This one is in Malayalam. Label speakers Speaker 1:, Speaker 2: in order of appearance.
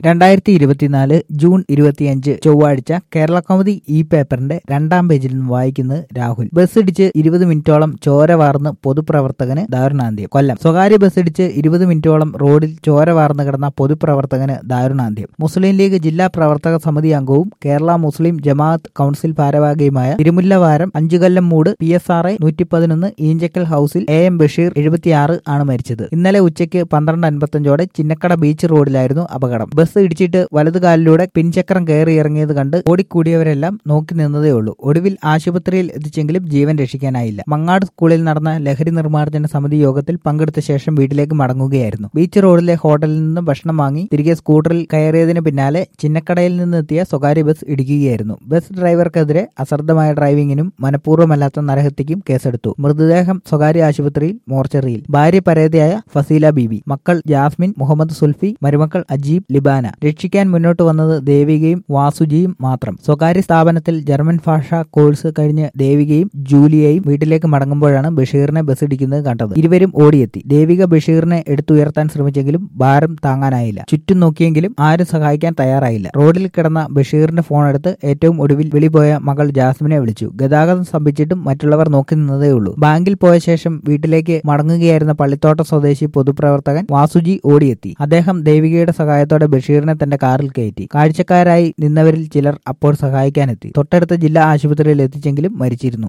Speaker 1: രണ്ടായിരത്തി ഇരുപത്തിനാല് ജൂൺ ഇരുപത്തിയഞ്ച് ചൊവ്വാഴ്ച കേരള കൗമുദി ഈ പേപ്പറിന്റെ രണ്ടാം പേജിൽ നിന്ന് വായിക്കുന്നത് രാഹുൽ ബസ് ഇടിച്ച് ഇരുപത് മിനിറ്റോളം ചോര വാർന്ന് പൊതുപ്രവർത്തകന് ദാരുണാന്ത്യം കൊല്ലം സ്വകാര്യ ബസ് ഇടിച്ച് ഇരുപത് മിനിറ്റോളം റോഡിൽ ചോര വാർന്ന് കിടന്ന പൊതുപ്രവർത്തകന് ദാരുണാന്ത്യം മുസ്ലിം ലീഗ് ജില്ലാ പ്രവർത്തക സമിതി അംഗവും കേരള മുസ്ലിം ജമാഅത്ത് കൌൺസിൽ ഭാരവാഹിയുമായ തിരുമുല്ലവാരം അഞ്ചുകൊല്ലം മൂട് പി എസ് ആർ എ നൂറ്റി പതിനൊന്ന് ഈഞ്ചക്കൽ ഹൌസിൽ എ എം ബഷീർ എഴുപത്തിയാറ് ആണ് മരിച്ചത് ഇന്നലെ ഉച്ചയ്ക്ക് പന്ത്രണ്ട് അൻപത്തഞ്ചോടെ ചിന്നക്കട ബീച്ച് റോഡിലായിരുന്നു അപകടം ബസ് ഇടിച്ചിട്ട് വലതുകാലിലൂടെ പിൻചക്രം കയറി ഇറങ്ങിയത് കണ്ട് ഓടിക്കൂടിയവരെല്ലാം നോക്കി നിന്നതേ ഉള്ളൂ ഒടുവിൽ ആശുപത്രിയിൽ എത്തിച്ചെങ്കിലും ജീവൻ രക്ഷിക്കാനായില്ല മങ്ങാട് സ്കൂളിൽ നടന്ന ലഹരി നിർമ്മാർജ്ജന സമിതി യോഗത്തിൽ പങ്കെടുത്ത ശേഷം വീട്ടിലേക്ക് മടങ്ങുകയായിരുന്നു ബീച്ച് റോഡിലെ ഹോട്ടലിൽ നിന്ന് ഭക്ഷണം വാങ്ങി തിരികെ സ്കൂട്ടറിൽ കയറിയതിന് പിന്നാലെ ചിന്നക്കടയിൽ നിന്നെത്തിയ സ്വകാര്യ ബസ് ഇടിക്കുകയായിരുന്നു ബസ് ഡ്രൈവർക്കെതിരെ അശ്രദ്ധമായ ഡ്രൈവിംഗിനും മനഃപൂർവ്വമല്ലാത്ത നരഹത്യക്കും കേസെടുത്തു മൃതദേഹം സ്വകാര്യ ആശുപത്രിയിൽ മോർച്ചറിയിൽ ഭാര്യ പരേതയായ ഫസീല ബീബി മക്കൾ ജാസ്മിൻ മുഹമ്മദ് സുൽഫി മരുമക്കൾ അജീബ് ലിബാന രക്ഷിക്കാൻ മുന്നോട്ട് വന്നത് ദേവികയും വാസുജിയും മാത്രം സ്വകാര്യ സ്ഥാപനത്തിൽ ജർമ്മൻ ഭാഷ കോഴ്സ് കഴിഞ്ഞ് ദേവികയും ജൂലിയയും വീട്ടിലേക്ക് മടങ്ങുമ്പോഴാണ് ബഷീറിനെ ബസ് ഇടിക്കുന്നത് കണ്ടത് ഇരുവരും ഓടിയെത്തി ദേവിക ബഷീറിനെ എടുത്തുയർത്താൻ ശ്രമിച്ചെങ്കിലും ഭാരം താങ്ങാനായില്ല ചുറ്റും നോക്കിയെങ്കിലും ആരും സഹായിക്കാൻ തയ്യാറായില്ല റോഡിൽ കിടന്ന ബഷീറിന്റെ ഫോൺ എടുത്ത് ഏറ്റവും ഒടുവിൽ വിളിപോയ മകൾ ജാസ്മിനെ വിളിച്ചു ഗതാഗതം സ്തംഭിച്ചിട്ടും മറ്റുള്ളവർ നോക്കി നിന്നതേ ഉള്ളൂ ബാങ്കിൽ പോയ ശേഷം വീട്ടിലേക്ക് മടങ്ങുകയായിരുന്ന പള്ളിത്തോട്ട സ്വദേശി പൊതുപ്രവർത്തകൻ വാസുജി ഓടിയെത്തി അദ്ദേഹം ദേവികയുടെ സഹായത്തോടെ ബഷീറിനെ തന്റെ കാറിൽ കയറ്റി കാഴ്ചക്കാരായി നിന്നവരിൽ ചിലർ അപ്പോൾ സഹായിക്കാനെത്തി തൊട്ടടുത്ത ജില്ലാ ആശുപത്രിയിൽ എത്തിച്ചെങ്കിലും മരിച്ചിരുന്നു